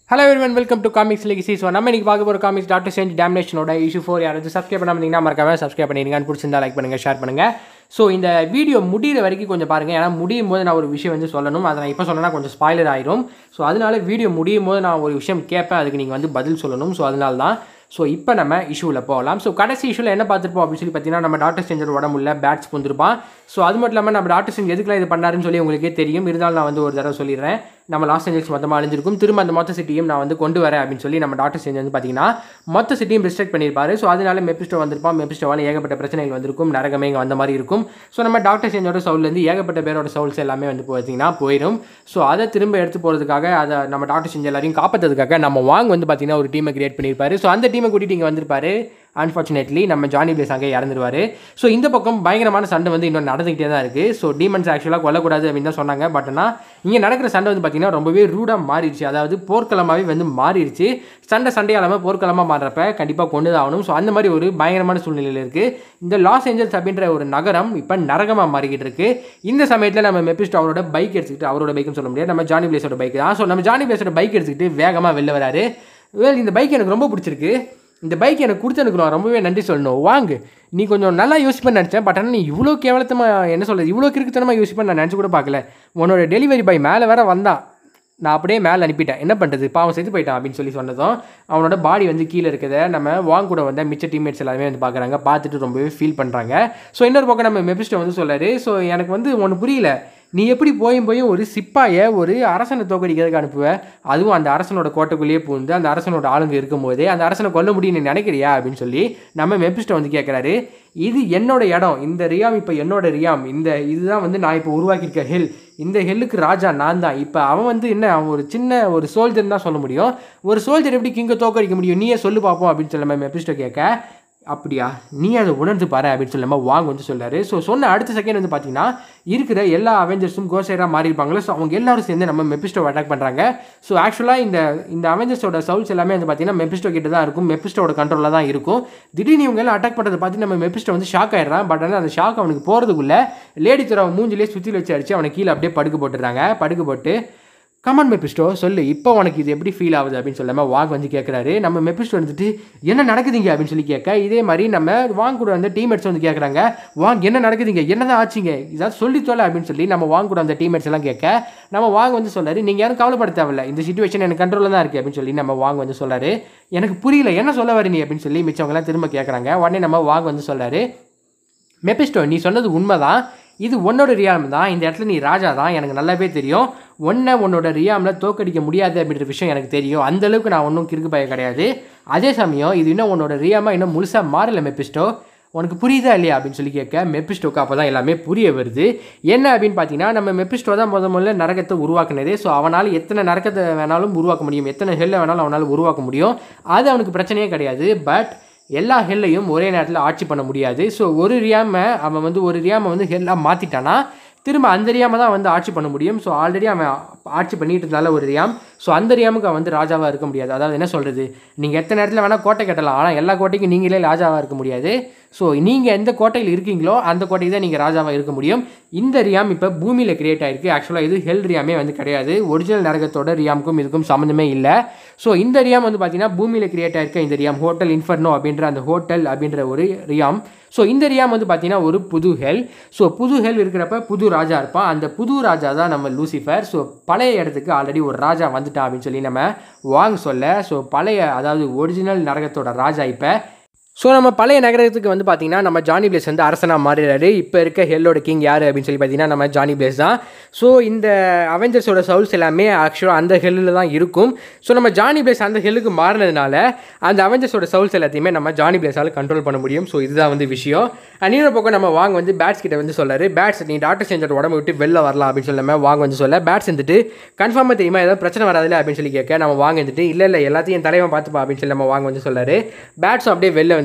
hello everyone welcome to comics legacy so நம்ம இன்னைக்கு பார்க்க போகிற காமிக்ஸ் டாக்டர் சேஞ்ச் டேமினேஷனோட இஷ்யூ ஃபோர் யாராவது சப்ஸ்கிரைப் பண்ணாமல் இருந்தீங்கன்னா மறக்காம சப்ஸ்கிரைப் பண்ணிடுங்க பிடிச்சிருந்தா லைக் பண்ணுங்கள் ஷேர் பண்ணுங்கள் ஸோ இந்த வீடியோ முடிகிற வரைக்கும் கொஞ்சம் பாருங்கள் ஏன்னா முடியும் போது நான் ஒரு விஷயம் வந்து சொல்லணும் அதை நான் இப்போ சொன்னேன்னா கொஞ்சம் ஸ்பாய்லர் ஆயிரும் ஸோ அதனால வீடியோ முடியும் போது நான் ஒரு விஷயம் கேட்பேன் அதுக்கு நீங்கள் வந்து பதில் சொல்லணும் ஸோ அதனால தான் ஸோ இப்போ நம்ம இஷ்யூவில் போகலாம் ஸோ கடைசி இஷ்யூவில் என்ன பார்த்துருப்போம் அப்படின்னு சொல்லி பார்த்தீங்கன்னா நம்ம டாக்டர் ஸ்டேஞ்சர் உடம்புல பேட்ஸ் புந்திருப்பான் ஸோ அது மட்டும் இல்லாமல் நம்ம டாக்டர் ஸ்டேஞ்ச் எதுக்குலாம் இது பண்ணாருன்னு சொல்லி உங்களுக்கே தெரியும் இருந்தாலும் நான் வந்து ஒரு தடவை சொல்லிடுறேன் நம்ம லாஸ் ஏஞ்சல்ஸ் மொத்தமாக அழிஞ்சிருக்கும் திரும்ப அந்த மொத்த சிட்டியும் நான் வந்து கொண்டு வரேன் அப்படின்னு சொல்லி நம்ம டாக்டர் ஸ்டேஞ்ச் வந்து பார்த்தீங்கன்னா மொத்த சிட்டியும் ரெஸ்ட்ரிக்ட் பண்ணியிருப்பாரு ஸோ அதனால மெப்பிஸ்டோ வந்திருப்பான் மெப்பிஸ்டோவால் ஏகப்பட்ட பிரச்சனைகள் வந்திருக்கும் நரகமே இங்கே வந்த மாதிரி இருக்கும் ஸோ நம்ம டாக்டர் ஸ்டேஞ்சோட சவுல்லேருந்து ஏகப்பட்ட பேரோட சவுல்ஸ் எல்லாமே வந்து பார்த்தீங்கன்னா போயிடும் ஸோ அதை திரும்ப எடுத்து போகிறதுக்காக அதை நம்ம டாக்டர் ஸ்டேஞ்ச் எல்லாரையும் காப்பாற்றுறதுக்காக நம்ம வாங் வந்து பார்த்தீங்கன்னா ஒரு டீமை கிரியேட் பண்ணியிருப்பாரு ஸோ அந்த டீமை கூட்டிட்டு இங்கே வந்திருப்பாரு அன்ஃபார்ச்சுனேட்லி நம்ம ஜானி பிளேஸ் அங்கே இறந்துருவார் ஸோ இந்த பக்கம் பயங்கரமான சண்டை வந்து இன்னும் நடந்துக்கிட்டே தான் இருக்குது ஸோ டீமன்ஸ் ஆக்சுவலாக கொல்லக்கூடாது அப்படின்னு தான் சொன்னாங்க பட் ஆனால் இங்கே நடக்கிற சண்டை வந்து பார்த்திங்கன்னா ரொம்பவே ரூடாக மாறிடுச்சு அதாவது போர்க்களமாகவே வந்து மாறிடுச்சு சண்டை சண்டையாலாமல் போர்க்களமாக மாறுறப்ப கண்டிப்பாக கொண்டு தான் ஆகணும் ஸோ அந்த மாதிரி ஒரு பயங்கரமான சூழ்நிலையில் இருக்குது இந்த லாஸ் ஏஞ்சல்ஸ் அப்படின்ற ஒரு நகரம் இப்போ நரகமாக மாறிக்கிட்டு இருக்கு இந்த சமயத்தில் நம்ம மெப்பிஸ்ட் அவரோட பைக் எடுத்துக்கிட்டு அவரோட பைக்குன்னு சொல்ல முடியாது நம்ம ஜானி பிளேஸோட பைக் தான் ஸோ நம்ம ஜானி பிளேஸோட பைக் எடுத்துக்கிட்டு வேகமாக வெளில வராரு வேல் இந்த பைக் எனக்கு ரொம்ப பிடிச்சிருக்கு இந்த பைக் எனக்கு கொடுத்தனுக்கு நான் ரொம்பவே நன்றி சொல்லணும் வாங்கு நீ கொஞ்சம் நல்லா யோசிப்பேன்னு நினச்சேன் பட் ஆனால் நீ இவ்வளோ கேவலத்தமாக என்ன சொல்கிறது இவ்வளோ கிறுக்குத்தனமாக யோசிப்பேன்னு நான் நினச்சி கூட பார்க்கல உன்னோட டெலிவரி பாய் மேலே வேற வந்தான் நான் அப்படியே மேலே அனுப்பிட்டேன் என்ன பண்ணுறது பாவம் செத்து போயிட்டான் அப்படின்னு சொல்லி சொன்னதும் அவனோட பாடி வந்து கீழே இருக்கிறத நம்ம வாங்க கூட வந்த மிச்ச டீம்மேட்ஸ் எல்லாருமே வந்து பார்க்குறாங்க பார்த்துட்டு ரொம்பவே ஃபீல் பண்ணுறாங்க ஸோ இன்னொரு பக்கம் நம்ம மெபிஸ்டோ வந்து சொல்லாரு ஸோ எனக்கு வந்து ஒன்று புரியல நீ எப்படி போயும் போயும் ஒரு சிப்பாயை ஒரு அரசனை தோக்கடிக்கிறதுக்கு அனுப்புவ அதுவும் அந்த அரசனோட கோட்டைக்குள்ளேயே பூந்து அந்த அரசனோட ஆளுங்க இருக்கும்போதே அந்த அரசனை கொல்ல முடியும்னு நினைக்கிறியா அப்படின்னு சொல்லி நம்ம மெபிஸ்டோ வந்து கேட்குறாரு இது என்னோட இடம் இந்த ரியாம் இப்போ என்னோட ரியாம் இந்த இதுதான் வந்து நான் இப்போ உருவாக்கியிருக்க ஹெல் இந்த ஹெல்லுக்கு ராஜா நான் தான் இப்போ அவன் வந்து என்ன அவன் ஒரு சின்ன ஒரு சோல்ஜர் தான் சொல்ல முடியும் ஒரு சோல்ஜர் எப்படி கிங்கை தோக்கடிக்க முடியும் நீயே சொல்லு பார்ப்போம் அப்படின்னு சொல்லி நம்ம மெபிஸ்டோ கேட்க அப்படியா நீ அதை உணர்ந்து பாரு அப்படின்னு சொல்லாமல் வாங்க வந்து சொல்லாரு ஸோ சொன்ன அடுத்த செகண்ட் வந்து பார்த்தீங்கன்னா இருக்கிற எல்லா அவெஞ்சர்ஸும் கோசைராக மாறி இருப்பாங்களோ ஸோ அவங்க எல்லாரும் சேர்ந்து நம்ம மெப்பிஸ்டோ அட்டாக் பண்ணுறாங்க ஸோ ஆக்சுவலாக இந்த இந்த அவெஞ்சர்ஸோட சவுல்ஸ் எல்லாமே வந்து பார்த்தீங்கன்னா மெப்பிஸ்டோ கிட்ட தான் இருக்கும் மெப்பிஸ்டோட கண்ட்ரோலில் தான் இருக்கும் திடீர்னு இவங்க எல்லாம் அட்டாக் பண்ணுறதை பார்த்து நம்ம மெப்பிஸ்டோ வந்து ஷாக் ஆயிடுறான் பட் ஆனால் அந்த ஷாக் அவனுக்கு போகிறதுக்குள்ள லேடி துறை மூஞ்சிலே சுற்றி வச்சு அடிச்சு அவனை கீழே அப்படியே படுக்க போட்டுறாங்க படுக்க போட்டு கமான் மெப்பிஸ்டோ சொல்லு இப்போ உனக்கு இது எப்படி ஃபீல் ஆகுது அப்படின்னு சொல்லாமல் வாங் வந்து கேட்குறாரு நம்ம மெப்பிஸ்டோ வந்துட்டு என்ன நடக்குதுங்க அப்படின்னு சொல்லி கேட்க இதே மாதிரி நம்ம வாங் கூட வந்து டீம்மேட்ஸ் வந்து கேட்குறாங்க வாங் என்ன நடக்குதுங்க என்னதான் ஆச்சுங்க இதாவது சொல்லி தொலை அப்படின்னு சொல்லி நம்ம வாங் கூட அந்த டீம்மேட்ஸ் எல்லாம் கேட்க நம்ம வாங் வந்து சொல்லாரு நீங்கள் யாரும் கவலைப்பட தேவையில்ல இந்த சுச்சுவேஷன் எனக்கு கண்ட்ரோலில் தான் இருக்குது அப்படின்னு சொல்லி நம்ம வாங் வந்து சொல்லாரு எனக்கு புரியல என்ன சொல்ல வரீங்க அப்படின்னு சொல்லி மிச்சவங்கலாம் திரும்ப கேட்குறாங்க உடனே நம்ம வாங் வந்து சொல்லாரு மெப்பிஸ்டோ நீ சொன்னது உண்மைதான் இது உன்னோட ரியாம் தான் இந்த இடத்துல நீ ராஜா தான் எனக்கு நல்லாவே தெரியும் ஒன்றை உன்னோட ரியாமில் தோக்கடிக்க முடியாது அப்படின்ற விஷயம் எனக்கு தெரியும் அந்தளவுக்கு நான் ஒன்றும் கிறுக்கு பய கிடையாது அதே சமயம் இது இன்னும் உன்னோட ரியாமா இன்னும் முழுசாக மாறலை மெப்பிஸ்டோ உனக்கு புரியுதா இல்லையா அப்படின்னு சொல்லி கேட்க மெப்பிஸ்டோக்கு அப்போ தான் எல்லாமே புரிய வருது என்ன அப்படின்னு பார்த்தீங்கன்னா நம்ம மெப்பிஸ்டோ தான் முத முதல்ல நரகத்தை உருவாக்குனதே ஸோ அவனால் எத்தனை நரகத்தை வேணாலும் உருவாக்க முடியும் எத்தனை ஹெல்லை வேணாலும் அவனால் உருவாக்க முடியும் அது அவனுக்கு பிரச்சனையே கிடையாது பட் எல்லா ஹெல்லையும் ஒரே நேரத்தில் ஆட்சி பண்ண முடியாது ஸோ ஒரு ரியாமை அவன் வந்து ஒரு ரியாமை வந்து ஹெல்லாக மாற்றிட்டானா திரும்ப அந்த ரியாமை தான் வந்து ஆட்சி பண்ண முடியும் ஸோ ஆல்ரெடி அவன் ஆட்சி பண்ணிட்டு இருந்தால ஒரு ரியாம் ஸோ அந்த ரியாமுக்கு அவன் வந்து ராஜாவாக இருக்க முடியாது அதாவது என்ன சொல்கிறது நீங்கள் எத்தனை நேரத்தில் வேணால் கோட்டை கட்டலாம் ஆனால் எல்லா கோட்டைக்கும் நீங்களே ராஜாவாக இருக்க முடியாது ஸோ நீங்கள் எந்த கோட்டையில் இருக்கீங்களோ அந்த கோட்டைக்கு தான் நீங்கள் ராஜாவாக இருக்க முடியும் இந்த ரியாம் இப்போ பூமியில் கிரியேட் ஆயிருக்கு ஆக்சுவலாக இது ஹெல் ரியாமே வந்து கிடையாது ஒரிஜினல் நரகத்தோட ரியாமுக்கும் இதுக்கும் சம்மந்தமே இல்லை ஸோ இந்த ரியாம் வந்து பார்த்தீங்கன்னா பூமியில் கிரியேட் ஆயிருக்க இந்த ரியாம் ஹோட்டல் இன்ஃபர்னோ அப்படின்ற அந்த ஹோட்டல் அப்படின்ற ஒரு ரியாம் ஸோ இந்த ரியாம் வந்து பார்த்தீங்கன்னா ஒரு புது ஹெல் ஸோ புது ஹெல் இருக்கிறப்ப புது ராஜா இருப்பான் அந்த புது ராஜா தான் நம்ம லூசிஃபர் ஸோ பழைய இடத்துக்கு ஆல்ரெடி ஒரு ராஜா வந்துட்டான் அப்படின்னு சொல்லி நம்ம வாங்க சொல்ல ஸோ பழைய அதாவது ஒரிஜினல் நரகத்தோட ராஜா இப்போ ஸோ நம்ம பழைய நகரத்துக்கு வந்து பார்த்தீங்கன்னா நம்ம ஜானி பிளேஸ் வந்து அரசனாக மாறிடுறாரு இப்போ இருக்க ஹெல்லோட கிங் யார் அப்படின்னு சொல்லி பார்த்தீங்கன்னா நம்ம ஜானி பிளேஸ் தான் ஸோ இந்த அவெஞ்சர்ஸோட சவுல்ஸ் எல்லாமே ஆக்சுவலாக அந்த ஹெல்லில் தான் இருக்கும் ஸோ நம்ம ஜானி பிளேஸ் அந்த ஹெல்லுக்கு மாறினதுனால அந்த அவெஞ்சர்ஸோட சவுல்ஸ் எல்லாத்தையுமே நம்ம ஜானி பிளேஸால் கண்ட்ரோல் பண்ண முடியும் ஸோ இதுதான் வந்து விஷயம் அண்ட் இன்னொரு பக்கம் நம்ம வாங்க வந்து பேட்ஸ் கிட்ட வந்து சொல்லாரு பேட்ஸ் நீ டாக்டர் செஞ்சோட உடம்பு விட்டு வெளில வரலாம் அப்படின்னு சொல்லாமல் வாங்க வந்து சொல்ல பேட்ஸ் வந்துட்டு கன்ஃபார்மாக தெரியுமா ஏதாவது பிரச்சனை வராதுல அப்படின்னு சொல்லி கேட்க நம்ம வாங்க வந்துட்டு இல்லை இல்லை எல்லாத்தையும் என் தலைவன் பார்த்துப்பா அப்படின்னு சொல்லி நம்ம வாங்க வந்து சொல்லாரு பேட்ஸும் அப்படியே வெளில வந்து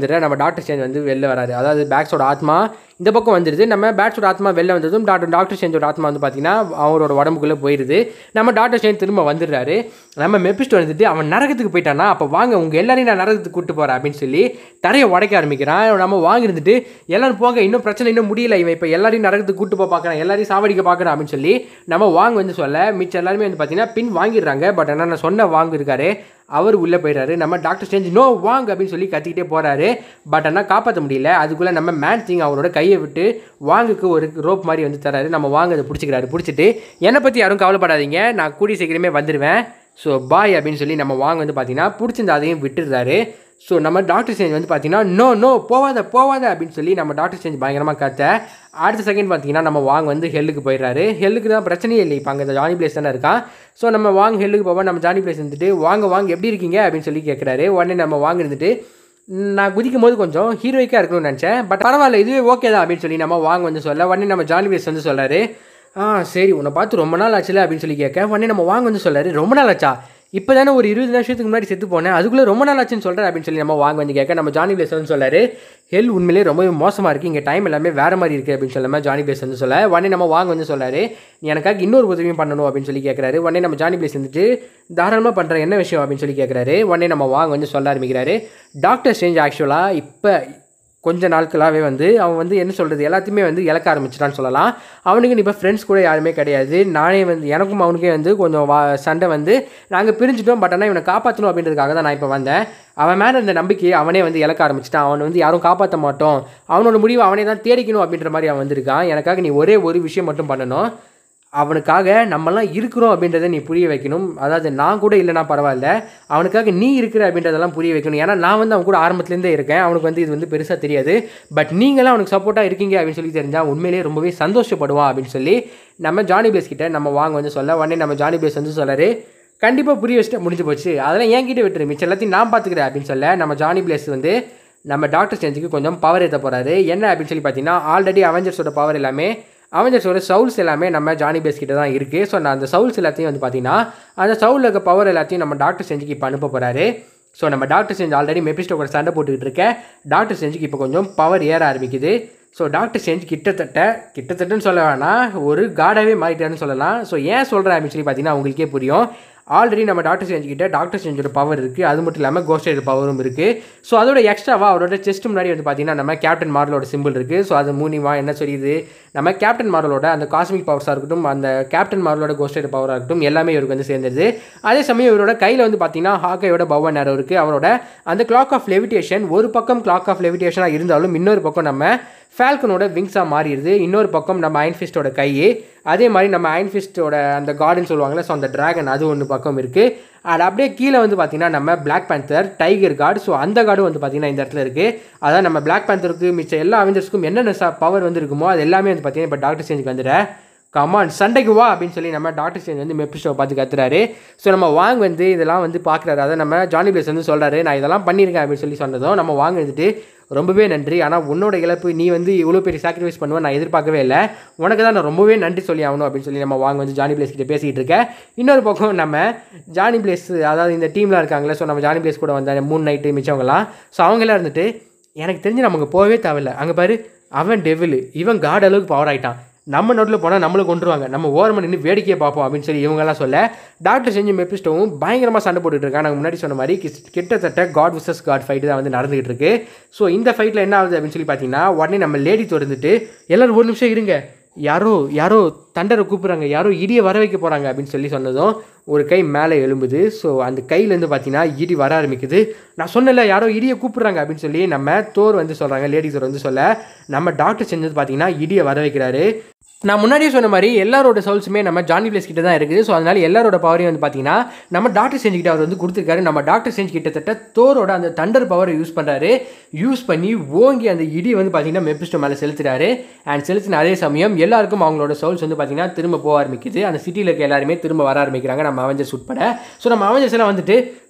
வந்துடுற நம்ம டாக்டர் சேஞ்ச் வந்து வெளில வராரு அதாவது பேக்ஸோட ஆத்மா இந்த பக்கம் வந்துடுது நம்ம பேட்ஸோட ஆத்மா வெளில வந்ததும் டாக்டர் டாக்டர் சேஞ்சோட ஆத்மா வந்து பார்த்தீங்கன்னா அவரோட உடம்புக்குள்ளே போயிடுது நம்ம டாக்டர் சேஞ்ச் திரும்ப வந்துடுறாரு நம்ம மெப்பிஸ்ட் வந்துட்டு அவன் நரகத்துக்கு போயிட்டானா அப்போ வாங்க உங்கள் எல்லாரையும் நான் நரகத்துக்கு கூட்டு போகிறேன் அப்படின்னு சொல்லி தரையை உடைக்க ஆரம்பிக்கிறான் நம்ம வாங்கிருந்துட்டு எல்லாரும் போங்க இன்னும் பிரச்சனை இன்னும் முடியல இவன் இப்போ எல்லாரையும் நரகத்துக்கு கூட்டு போய் பார்க்குறான் எல்லாரையும் சாவடிக்க பார்க்குறான் அப்படின்னு சொல்லி நம்ம வாங்க வந்து சொல்ல மிச்சம் எல்லாருமே வந்து பார்த்தீங்கன்னா பின் வாங்கிடுறாங்க பட் ஆனால் நான் சொன்ன வாங்க இருக்காரு அவர் உள்ளே போயிடுறாரு நம்ம டாக்டர் ஸ்டேஞ்ச் நோ வாங்க அப்படின்னு சொல்லி கத்திக்கிட்டே போகிறாரு பட் ஆனால் காப்பாற்ற முடியல அதுக்குள்ளே நம்ம மேன் சிங் அவரோட கையை விட்டு வாங்குக்கு ஒரு ரோப் மாதிரி வந்து தராரு நம்ம வாங்க அதை பிடிச்சிக்கிறாரு பிடிச்சிட்டு என்னை பற்றி யாரும் கவலைப்படாதீங்க நான் கூடிய சீக்கிரமே வந்துடுவேன் ஸோ பாய் அப்படின்னு சொல்லி நம்ம வாங்க வந்து பார்த்தீங்கன்னா பிடிச்சிருந்த அதையும் விட்டுடுறாரு ஸோ நம்ம டாக்டர் சேஞ்ச் வந்து பார்த்தீங்கன்னா நோ நோ போவாத போவாத அப்படின்னு சொல்லி நம்ம டாக்டர் சேஞ்ச் பயங்கரமாக கத்த அடுத்த செகண்ட் பார்த்தீங்கன்னா நம்ம வாங்க வந்து ஹெல்லுக்கு போயிடுறாரு ஹெல்லுக்கு தான் பிரச்சனையே இல்லை இப்போ அங்கே ஜானி பிளேஸ் தானே இருக்கான் ஸோ நம்ம வாங்க ஹெல்லுக்கு போவோம் நம்ம ஜானி பிளேஸ் இருந்துட்டு வாங்க வாங்க எப்படி இருக்கீங்க அப்படின்னு சொல்லி கேட்குறாரு உடனே நம்ம வாங்க இருந்துட்டு நான் குதிக்கும் போது கொஞ்சம் ஹீரோயிக்காக இருக்கணும்னு நினச்சேன் பட் பரவாயில்ல இதுவே ஓகே தான் அப்படின்னு சொல்லி நம்ம வாங்க வந்து சொல்ல உடனே நம்ம ஜானி பிளேஸ் வந்து சொல்கிறாரு ஆ சரி உன்னை பார்த்து ரொம்ப நாள் ஆச்சுல அப்படின்னு சொல்லி கேட்க உடனே நம்ம வாங்க வந்து சொல்கிறாரு ரொம்ப நாள் ஆச்சா இப்போ தானே ஒரு இருபது வருஷத்துக்கு முன்னாடி செத்து போனேன் அதுக்குள்ளே ரொம்ப நாள் ஆச்சுன்னு சொல்கிறேன் அப்படின்னு சொல்லி நம்ம வாங்க வந்து கேட்க நம்ம ஜானி பிளேஸ் வந்து சொல்லாரு ஹெல் உண்மையிலே ரொம்பவே மோசமாக இருக்குது இங்கே டைம் எல்லாமே வேறு மாதிரி இருக்குது அப்படின்னு சொல்லாம ஜானி பிளேஸ் வந்து சொல்ல உடனே நம்ம வாங்க வந்து சொல்லாரு நீ எனக்காக இன்னொரு உதவியும் பண்ணணும் அப்படின்னு சொல்லி கேட்குறாரு உடனே நம்ம ஜானி பிளேஸ் வந்துட்டு தாராளமாக பண்ணுற என்ன விஷயம் அப்படின்னு சொல்லி கேட்குறாரு உடனே நம்ம வாங்க வந்து சொல்ல ஆரம்பிக்கிறாரு டாக்டர் ஸ்டேஞ்ச் ஆக்சுவலாக இப்போ கொஞ்ச நாட்களாகவே வந்து அவன் வந்து என்ன சொல்கிறது எல்லாத்தையுமே வந்து இழக்க ஆரம்பிச்சிட்டான்னு சொல்லலாம் அவனுக்கு இப்போ ஃப்ரெண்ட்ஸ் கூட யாருமே கிடையாது நானே வந்து எனக்கும் அவனுக்கே வந்து கொஞ்சம் வா சண்டை வந்து நாங்கள் பிரிஞ்சுட்டோம் பட் ஆனால் இவனை காப்பாற்றணும் அப்படின்றதுக்காக தான் நான் இப்போ வந்தேன் அவன் மேலே இருந்த நம்பிக்கையை அவனே வந்து இழக்க ஆரம்பிச்சிட்டான் அவனை வந்து யாரும் காப்பாற்ற மாட்டோம் அவனோட முடிவை அவனே தான் தேடிக்கணும் அப்படின்ற மாதிரி அவன் வந்திருக்கான் எனக்காக நீ ஒரே ஒரு விஷயம் மட்டும் பண்ணணும் அவனுக்காக நம்மலாம் இருக்கிறோம் அப்படின்றத நீ புரிய வைக்கணும் அதாவது நான் கூட இல்லைனா பரவாயில்ல அவனுக்காக நீ இருக்கிற அப்படின்றதெல்லாம் புரிய வைக்கணும் ஏன்னா நான் வந்து அவன் கூட ஆரம்பத்துலேருந்தே இருக்கேன் அவனுக்கு வந்து இது வந்து பெருசாக தெரியாது பட் நீங்களாம் அவனுக்கு சப்போர்ட்டாக இருக்கீங்க அப்படின்னு சொல்லி தெரிஞ்சால் உண்மையிலேயே ரொம்பவே சந்தோஷப்படுவான் அப்படின்னு சொல்லி நம்ம ஜானி பேஸ் கிட்ட நம்ம வாங்க வந்து சொல்ல உடனே நம்ம ஜானி பேஸ் வந்து சொல்லாரு கண்டிப்பாக புரிய வச்சுட்டு முடிஞ்சு போச்சு அதெல்லாம் என்கிட்ட விட்டுரு மிச்சம் எல்லாத்தையும் நான் பார்த்துக்கிறேன் அப்படின்னு சொல்ல நம்ம ஜானி பிளேஸ் வந்து நம்ம டாக்டர் ஸ்டேஞ்சுக்கு கொஞ்சம் பவர் ஏற்ற போகிறாரு என்ன அப்படின்னு சொல்லி பார்த்தீங்கன்னா ஆல்ரெடி அவெஞ்சர்ஸோட பவர் எல்லாமே அவெஞ்சர்ஸோட சவுல்ஸ் எல்லாமே நம்ம ஜானி பேஸ் கிட்ட தான் இருக்குது ஸோ நான் அந்த சவுல்ஸ் எல்லாத்தையும் வந்து பார்த்தீங்கன்னா அந்த சவுலில் இருக்க பவர் எல்லாத்தையும் நம்ம டாக்டர் செஞ்சுக்கு இப்போ அனுப்ப போகிறாரு ஸோ நம்ம டாக்டர் செஞ்சு ஆல்ரெடி மெபிஸ்டோ கூட சண்டை போட்டுக்கிட்டு இருக்க டாக்டர் செஞ்சுக்கு இப்போ கொஞ்சம் பவர் ஏற ஆரம்பிக்குது ஸோ டாக்டர் செஞ்சு கிட்டத்தட்ட கிட்டத்தட்டன்னு சொல்ல வேணாம் ஒரு காடாகவே மாறிட்டாருன்னு சொல்லலாம் ஸோ ஏன் சொல்கிறேன் அப்படின்னு சொல்லி பார்த்தீங்கன்னா உங்களுக்கே புரியும் ஆல்ரெடி நம்ம டாக்டர் செஞ்சுக்கிட்ட டாக்டர் செஞ்சோட பவர் இருக்குது அது மட்டும் இல்லாமல் கோஸ்டேட் பவரும் இருக்குது ஸோ அதோட எக்ஸ்ட்ராவாக அவரோட செஸ்ட் முன்னாடி வந்து பார்த்தீங்கன்னா நம்ம கேப்டன் மார்லோட சிம்பிள் இருக்குது ஸோ அது மூலியமா என்ன சொல்லிடுது நம்ம கேப்டன் மார்லோட அந்த காஸ்மிக் பவர்ஸாக இருக்கட்டும் அந்த கேப்டன் மார்லோட கோஸ்டேட் பவராக இருக்கட்டும் எல்லாமே இவருக்கு வந்து சேர்ந்துருது அதே சமயம் இவரோட கையில் வந்து பார்த்தீங்கன்னா ஹாக்கையோட பவன் நேரம் இருக்குது அவரோட அந்த கிளாக் ஆஃப் லெவிடேஷன் ஒரு பக்கம் கிளாக் ஆஃப் லெவிடேஷனாக இருந்தாலும் இன்னொரு பக்கம் நம்ம ஃபால்கனோட விங்ஸாக மாறிடுது இன்னொரு பக்கம் நம்ம அயன்ஃபிஸ்டோட கை அதே மாதிரி நம்ம அயன்ஃபிஸ்டோட அந்த கார்டன் சொல்லுவாங்கள்ல ஸோ அந்த டிராகன் அது ஒன்று பக்கம் இருக்குது அது அப்படியே கீழே வந்து பார்த்தீங்கன்னா நம்ம Black Panther tiger card so அந்த கார்டும் வந்து பார்த்தீங்கன்னா இந்த இடத்துல இருக்குது அதான் நம்ம பிளாக் பேந்தருக்கு மிச்ச எல்லா அவெஞ்சர்ஸ்க்கும் என்னென்ன பவர் வந்து இருக்குமோ அது எல்லாமே வந்து பார்த்தீங்கன்னா இப்போ டாக்டர் சேஞ்சுக்கு வந்துட கமான் சண்டைக்கு வா அப்படின்னு சொல்லி நம்ம டாக்டர் சேஞ்ச் வந்து மெப்பிஸ்டோ பார்த்து கத்துறாரு ஸோ நம்ம வாங்க வந்து இதெல்லாம் வந்து பார்க்குறாரு அதை நம்ம ஜானி பிளேஸ் வந்து சொல்கிறாரு நான் இதெல்லாம் பண்ணியிருக்கேன் அப்படின்னு சொல்லி சொன்னதும் நம்ம வாங்க வந்துட்டு ரொம்பவே நன்றி ஆனால் உன்னோட இழப்பு நீ வந்து இவ்வளோ பெரிய சாக்ரிஃபைஸ் பண்ணுவேன் நான் எதிர்பார்க்கவே இல்லை உனக்கு தான் நான் ரொம்பவே நன்றி சொல்லி ஆகணும் அப்படின்னு சொல்லி நம்ம வாங்க வந்து ஜானி பிளேஸ் கிட்ட பேசிக்கிட்டு இருக்கேன் இன்னொரு பக்கம் நம்ம ஜானி பிளேஸ் அதாவது இந்த டீம்லாம் இருக்காங்களே ஸோ நம்ம ஜானி பிளேஸ் கூட வந்த மூணு நைட்டு மிச்சவங்கலாம் ஸோ அவங்களாம் இருந்துட்டு எனக்கு தெரிஞ்சு நமக்கு போகவே தேவையில்ல அங்கே பாரு அவன் டெவிலு இவன் காட் அளவுக்கு பவர் ஆகிட்டான் நம்ம நோட்டில் போனால் நம்மளை கொண்டுருவாங்க நம்ம ஓரமாக நின்று வேடிக்கையை பார்ப்போம் அப்படின்னு சொல்லி இவங்கெல்லாம் சொல்ல டாக்டர் செஞ்சு மெப்பிஸ்டோவும் பயங்கரமாக சண்டை போட்டுட்டு இருக்காங்க நாங்கள் முன்னாடி சொன்ன மாதிரி கிஸ்- கிட்டத்தட்ட காட் விசஸ் காட் ஃபைட்டு தான் வந்து நடந்துகிட்டு இருக்கு ஸோ இந்த ஃபைட்டில் என்ன ஆகுது அப்படின்னு சொல்லி பார்த்தீங்கன்னா உடனே நம்ம லேடி திறந்துட்டு எல்லாரும் ஒரு நிமிஷம் இருங்க யாரோ யாரோ தண்டரை கூப்பிட்றாங்க யாரோ இடியை வர வைக்க போகிறாங்க அப்படின்னு சொல்லி சொன்னதும் ஒரு கை மேலே எழும்புது ஸோ அந்த கையிலேருந்து பார்த்தீங்கன்னா இடி வர ஆரம்பிக்குது நான் சொன்னல யாரோ இடியை கூப்பிட்றாங்க அப்படின்னு சொல்லி நம்ம தோர் வந்து சொல்கிறாங்க லேடி தோர் வந்து சொல்ல நம்ம டாக்டர் செஞ்சது பார்த்தீங்கன்னா இடியை வர வைக்கிறாரு நான் முன்னாடியே சொன்ன மாதிரி எல்லாரோட சோல்ஸுமே நம்ம ஜானி பிளேஸ் கிட்ட தான் இருக்குது ஸோ அதனால எல்லாரோட பவரையும் வந்து பார்த்தீங்கன்னா நம்ம டாக்டர் செஞ்சுக்கிட்ட அவர் வந்து கொடுத்துருக்காரு நம்ம டாக்டர் செஞ்சு கிட்டத்தட்ட தோரோட அந்த தண்டர் பவரை யூஸ் பண்ணுறாரு யூஸ் பண்ணி ஓங்கி அந்த இடி வந்து பார்த்தீங்கன்னா மெப்பிஸ்டோ மேலே செலுத்துறாரு அண்ட் செலுத்தின அதே சமயம் எல்லாருக்கும் அவங்களோட சோல்ஸ் வந்து பார்த்தீங்கன்னா திரும்ப போக ஆரம்பிக்குது அந்த சிட்டியில் இருக்க எல்லாருமே திரும்ப வர ஆரம்பிக்கிறாங்க நம்ம அவஞ்சர்ஸ் உட்பட ஸோ நம்ம அவஞ்சர்ஸ் எல்லாம் வந்துட்டு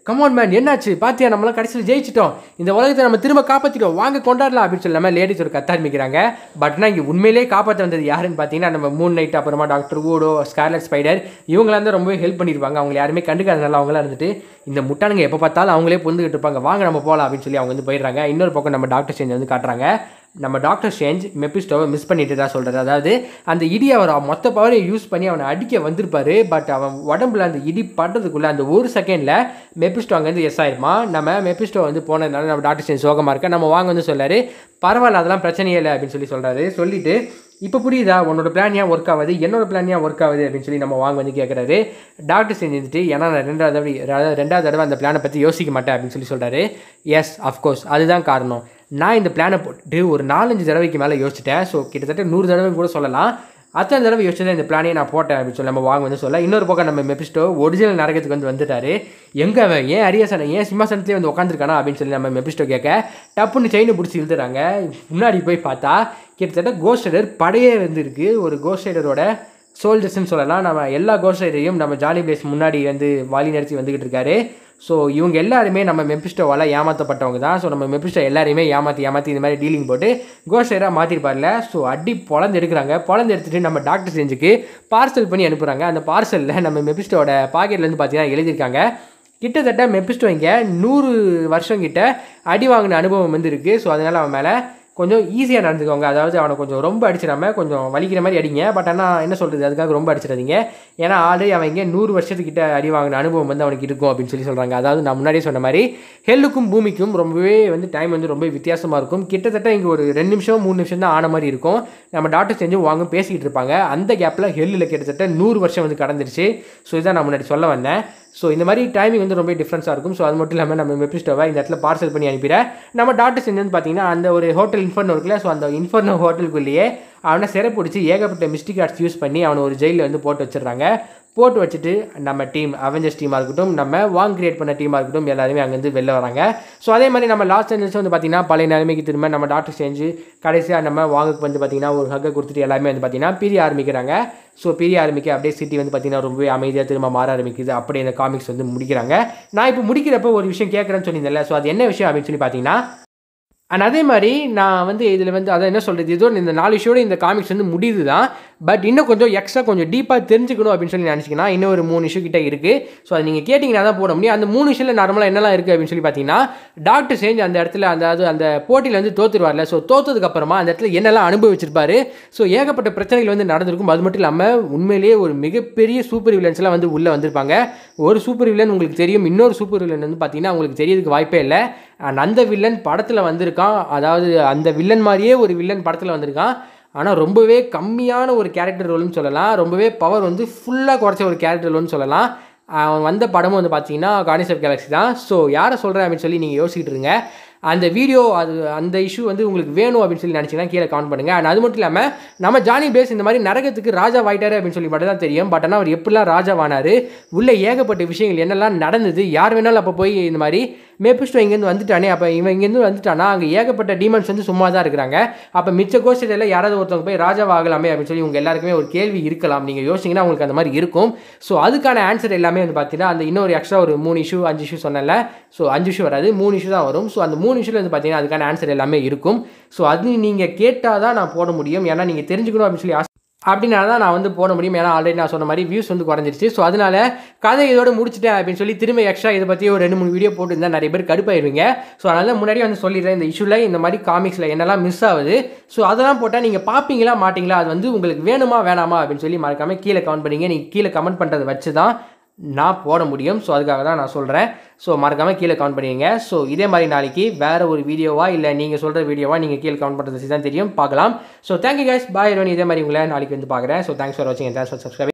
கமான் மேன் என்னாச்சு பாத்தியா நம்மளாம் கடைசியில் ஜெயிச்சிட்டோம் இந்த உலகத்தை நம்ம திரும்ப காப்பாற்றிட்டோம் வாங்க கொண்டாடலாம் அப்படின்னு சொல்லி நம்ம லேடிஸ் ஒரு கத்த ஆரம்பிக்கிறாங்க பட்னா இங்கே உண்மையிலேயே காப்பாற்ற வந்தது யாருன்னு பார்த்தீங்கன்னா நம்ம மூன் நைட் அப்புறமா டாக்டர் ஊடோ ஸ்கார்லட் ஸ்பைடர் இவங்களாம் தான் ரொம்பவே ஹெல்ப் பண்ணியிருப்பாங்க அவங்க யாருமே கண்டுக்காதனால அவங்களாம் இருந்துட்டு இந்த முட்டானுங்க எப்போ பார்த்தாலும் அவங்களே பொந்துக்கிட்டு இருப்பாங்க வாங்க நம்ம போகலாம் அப்படின்னு சொல்லி அவங்க வந்து போயிடுறாங்க இன்னொரு பக்கம் நம்ம டாக்டர் சேஞ்ச் வந்து காட்டுறாங்க நம்ம டாக்டர் சேஞ்ச் மெப்பிஸ்டோவை மிஸ் பண்ணிட்டு தான் சொல்கிறார் அதாவது அந்த இடி அவர் மொத்த பவரையும் யூஸ் பண்ணி அவனை அடிக்க வந்திருப்பாரு பட் அவன் உடம்புல அந்த இடி படுறதுக்குள்ளே அந்த ஒரு செகண்டில் மெப்பிஸ்டோ அங்கேருந்து எஸ் ஆயிருமா நம்ம மெப்பிஸ்டோ வந்து போனதுனால நம்ம டாக்டர் சேஞ்ச் சோகமாக இருக்க நம்ம வாங்க வந்து சொல்லாரு பரவாயில்ல அதெல்லாம் பிரச்சனையே இல்லை அப்படின்னு சொல்லி சொல்கிறாரு சொல்லிட்டு இப்போ புரியுதா உன்னோட பிளான் ஏன் ஒர்க் ஆகுது என்னோட பிளான் ஏன் ஒர்க் ஆகுது அப்படின்னு சொல்லி நம்ம வாங்க வந்து கேட்குறாரு டாக்டர் செஞ்சுட்டு ஏன்னா நான் ரெண்டாவது தடவை அதாவது ரெண்டாவது தடவை அந்த பிளானை பற்றி யோசிக்க மாட்டேன் அப்படின்னு சொல்லி சொல்கிறாரு எஸ் அஃப்கோர்ஸ் அதுதான் காரணம் நான் இந்த பிளானை போட்டு ஒரு நாலஞ்சு தடவைக்கு மேலே யோசிச்சிட்டேன் ஸோ கிட்டத்தட்ட நூறு தடவை கூட சொல்லலாம் அத்தனை தடவை யோசிச்சு தான் இந்த பிளானையே நான் போட்டேன் அப்படின்னு சொல்லி நம்ம வாங்க வந்து சொல்ல இன்னொரு பக்கம் நம்ம மெபிஸ்டோ ஒரிஜினல் நரகத்துக்கு வந்து வந்துட்டாரு எங்கே அவன் ஏன் அரியாசனம் ஏன் சிம்மாசனத்துலேயே வந்து உட்காந்துருக்கானா அப்படின்னு சொல்லி நம்ம மெபிஸ்டோ கேட்க டப்புன்னு செயினை பிடிச்சி இழுத்துறாங்க முன்னாடி போய் பார்த்தா கிட்டத்தட்ட கோஸ்ட் ரைடர் படையே வந்துருக்கு ஒரு கோஸ்ட் ரைடரோட சோல்ஜர்ஸ்னு சொல்லலாம் நம்ம எல்லா கோஸ்ட் ரைடரையும் நம்ம ஜாலி பிளேஸ் முன்னாடி வந்து வாலி நடத்தி வந்துக்கிட்டு இருக்காரு ஸோ இவங்க எல்லாருமே நம்ம மெப்பிஸ்டோவால் ஏமாற்றப்பட்டவங்க தான் ஸோ நம்ம மெப்பிஸ்டோ எல்லாரையுமே ஏமாற்றி ஏமாற்றி இந்த மாதிரி டீலிங் போட்டு கோஷேராக மாற்றிருப்பார்ல ஸோ அடி பொழந்து எடுக்கிறாங்க பொழந்து எடுத்துகிட்டு நம்ம டாக்டர் செஞ்சுக்கு பார்சல் பண்ணி அனுப்புகிறாங்க அந்த பார்சலில் நம்ம மெப்பிஸ்டோட பாக்கெட்லேருந்து பார்த்தீங்கன்னா எழுதியிருக்காங்க கிட்டத்தட்ட மெப்பிஸ்டோ இங்கே நூறு வருஷம் கிட்ட அடி வாங்கின அனுபவம் வந்து இருக்குது ஸோ அதனால் அவன் மேலே கொஞ்சம் ஈஸியாக நடந்துக்கோங்க அதாவது அவனை கொஞ்சம் ரொம்ப அடிச்சிடாம கொஞ்சம் வலிக்கிற மாதிரி அடிங்க பட் ஆனால் என்ன சொல்கிறது அதுக்காக ரொம்ப அடிச்சிடாதீங்க ஏன்னா ஆல்ரெடி அவன் இங்கே நூறு வருஷத்துக்கிட்ட அடி வாங்கின அனுபவம் வந்து அவனுக்கு இருக்கும் அப்படின்னு சொல்லி சொல்கிறாங்க அதாவது நான் முன்னாடியே சொன்ன மாதிரி ஹெல்லுக்கும் பூமிக்கும் ரொம்பவே வந்து டைம் வந்து ரொம்ப வித்தியாசமாக இருக்கும் கிட்டத்தட்ட இங்கே ஒரு ரெண்டு நிமிஷம் மூணு நிமிஷம் தான் ஆன மாதிரி இருக்கும் நம்ம டாக்டர் செஞ்சு வாங்க பேசிக்கிட்டு இருப்பாங்க அந்த கேப்பில் ஹெல்லில் கிட்டத்தட்ட நூறு வருஷம் வந்து கடந்துருச்சு ஸோ இதான் நான் முன்னாடி சொல்ல வந்தேன் ஸோ இந்த மாதிரி டைமிங் வந்து ரொம்ப டிஃப்ரென்ஸாக இருக்கும் ஸோ அது மட்டும் இல்லாமல் நம்ம மெப்பிஸ்டோவை இந்த இடத்துல பார்சல் பண்ணி அனுப்பிடுறேன் நம்ம டாக்டர் செஞ்சு வந்து பார்த்தீங்கன்னா அந்த ஒரு ஹோட்டல் இன்ஃபர்னோ இருக்குல்ல ஸோ அந்த இன்ஃபர்னோ ஹோட்டலுக்குள்ளேயே அவனை சிறை பிடிச்சி ஏகப்பட்ட மிஸ்டிக் ஆர்ட்ஸ் யூஸ் பண்ணி அவனை ஒரு ஜெயிலில் வந்து போட்டு வச்சிடுறாங்க போட்டு வச்சுட்டு நம்ம டீம் அவெஞ்சர்ஸ் டீமாக இருக்கட்டும் நம்ம வாங் கிரியேட் பண்ண டீமாக இருக்கட்டும் எல்லாருமே அங்கேருந்து வெளில வராங்க ஸோ அதே மாதிரி நம்ம லாஸ்ட் ஏஞ்சல்ஸ் வந்து பார்த்தீங்கன்னா பழைய நிலைமைக்கு திரும்ப நம்ம டாக்டர் செஞ்சு கடைசியாக நம்ம வாங்குக்கு வந்து பார்த்தீங்கன்னா ஒரு ஹக்கை கொடுத்துட்டு எல்லாமே வந்து பார்த்தீங்கன்னா பிரிய ஆரம்பிக்கிறாங்க ஸோ பிரிய ஆரம்பிக்க அப்படியே சிட்டி வந்து பார்த்தீங்கன்னா ரொம்பவே அமைதியாக திரும்ப மாற ஆரம்பிக்குது அப்படியே இந்த காமிக்ஸ் வந்து முடிக்கிறாங்க நான் இப்போ முடிக்கிறப்ப ஒரு விஷயம் கேட்குறேன்னு சொல்லியிருந்தேன்ல ஸோ அது என்ன விஷயம் அப்படின்னு சொல்லி பார்த்தீங்கன்னா அண்ட் அதே மாதிரி நான் வந்து இதில் வந்து அதை என்ன சொல்கிறது இதோ இந்த நாலு ஷோட இந்த காமிக்ஸ் வந்து முடியுது தான் பட் இன்னும் கொஞ்சம் எக்ஸ்ட்ரா கொஞ்சம் டீப்பாக தெரிஞ்சுக்கணும் அப்படின்னு சொல்லி நினச்சிங்கன்னா இன்னும் ஒரு மூணு இஷ்யூ கிட்ட இருக்குது ஸோ அது நீங்கள் கேட்டிங்கன்னா தான் போட முடியும் அந்த மூணு இஷ்யூவில் நார்மலாக என்னெல்லாம் இருக்குது அப்படின்னு சொல்லி பார்த்தீங்கன்னா டாக்டர் சேஞ்ச் அந்த இடத்துல அந்த அதாவது அந்த போட்டியில் வந்து தோத்துருவார்ல ஸோ தோத்ததுக்கப்புறமா அந்த இடத்துல என்னெல்லாம் அனுபவிச்சிருப்பாரு ஸோ ஏகப்பட்ட பிரச்சனைகள் வந்து நடந்திருக்கும் அது மட்டும் இல்லாமல் உண்மையிலேயே ஒரு மிகப்பெரிய சூப்பர் வில்லன்ஸ்லாம் வந்து உள்ளே வந்திருப்பாங்க ஒரு சூப்பர் வில்லன் உங்களுக்கு தெரியும் இன்னொரு சூப்பர் வில்லன் வந்து பார்த்தீங்கன்னா உங்களுக்கு தெரியறதுக்கு வாய்ப்பே இல்லை அண்ட் அந்த வில்லன் படத்தில் வந்திருக்கான் அதாவது அந்த வில்லன் மாதிரியே ஒரு வில்லன் படத்தில் வந்திருக்கான் ஆனால் ரொம்பவே கம்மியான ஒரு கேரக்டர் ரோல்னு சொல்லலாம் ரொம்பவே பவர் வந்து ஃபுல்லாக குறைச்ச ஒரு கேரக்டர் ரோல்னு சொல்லலாம் அவன் வந்த படமும் வந்து பார்த்தீங்கன்னா கார்னிஸ் ஆஃப் கேலக்ஸி தான் ஸோ யாரை சொல்கிறேன் அப்படின்னு சொல்லி நீங்கள் யோசிக்கிட்டு இருங்க அந்த வீடியோ அது அந்த இஷ்யூ வந்து உங்களுக்கு வேணும் அப்படின்னு சொல்லி நினச்சிங்கன்னா கீழே கமெண்ட் பண்ணுங்கள் அண்ட் அது மட்டும் இல்லாமல் நம்ம ஜானி பேஸ் இந்த மாதிரி நரகத்துக்கு ராஜா வாயிட்டாரு அப்படின்னு சொல்லி மட்டும் தான் தெரியும் பட் ஆனால் அவர் எப்படிலாம் ராஜா வானாரு உள்ள ஏகப்பட்ட விஷயங்கள் என்னெல்லாம் நடந்தது யார் வேணாலும் அப்போ போய் இந்த மாதிரி மேப்பிஸ்டோ இங்கேருந்து வந்துட்டானே அப்போ இவன் இங்கேருந்து வந்துட்டானா அங்கே ஏகப்பட்ட டீமன்ஸ் வந்து சும்மா தான் இருக்கிறாங்க அப்போ மிச்ச கோஷ்டியில் யாராவது ஒருத்தவங்க போய் ராஜா ஆகலாமே அப்படின்னு சொல்லி உங்கள் எல்லாருக்குமே ஒரு கேள்வி இருக்கலாம் நீங்கள் யோசிச்சிங்கன்னா உங்களுக்கு அந்த மாதிரி இருக்கும் ஸோ அதுக்கான ஆன்சர் எல்லாமே வந்து பார்த்தீங்கன்னா அந்த இன்னொரு எக்ஸ்ட்ரா ஒரு மூணு இஷ்யூ அஞ்சு இஷ்யூ சொன்னல ஸோ அஞ்சு இஷ்யூ வராது மூணு இஷ்யூ தான் வரும் ஸோ அந்த மூணு இஷ்யூவில் வந்து பார்த்தீங்கன்னா அதுக்கான ஆன்சர் எல்லாமே இருக்கும் ஸோ அது நீங்கள் கேட்டால் தான் நான் போட முடியும் ஏன்னா நீங்கள் தெரிஞ்சுக்கணும் அப்படின்னு சொல்லி ஆசை அப்படினால தான் நான் வந்து போட முடியும் ஏன்னா ஆல்ரெடி நான் சொன்ன மாதிரி வியூஸ் வந்து குறைஞ்சிருச்சு ஸோ அதனால கதை இதோட முடிச்சிட்டேன் அப்படின்னு சொல்லி திரும்ப எக்ஸ்ட்ரா இதை பற்றி ஒரு ரெண்டு மூணு வீடியோ போட்டுருந்தா நிறைய பேர் கடுப்பாயிருவீங்க ஸோ அதனால முன்னாடியே வந்து சொல்லிடுறேன் இந்த இஷ்யூவில் இந்த மாதிரி காமிக்ஸில் என்னெல்லாம் மிஸ் ஆகுது ஸோ அதெல்லாம் போட்டால் நீங்கள் பார்ப்பீங்களா மாட்டிங்களா அது வந்து உங்களுக்கு வேணுமா வேணாமா அப்படின்னு சொல்லி மறக்காமல் கீழே கமெண்ட் பண்ணீங்க நீங்கள் கீழே கமெண்ட் பண்ணுறதை வச்சு தான் நான் போட முடியும் ஸோ அதுக்காக தான் நான் சொல்கிறேன் ஸோ மறக்காமல் கீழே கமெண்ட் பண்ணிடுங்க ஸோ இதே மாதிரி நாளைக்கு வேறு ஒரு வீடியோவா இல்லை நீங்கள் சொல்கிற வீடியோவா நீங்கள் கீழே கமெண்ட் பண்ணுறது தான் தெரியும் பார்க்கலாம் ஸோ தேங்க்யூ கைஸ் பாய் இதே மாதிரி உங்களை நாளைக்கு வந்து பார்க்குறேன் ஸோ தேங்க்ஸ் ஃபார் வாட்சிங் தேங்க்ஸ் ஃபார் சப்ஸ்கிரைபிங்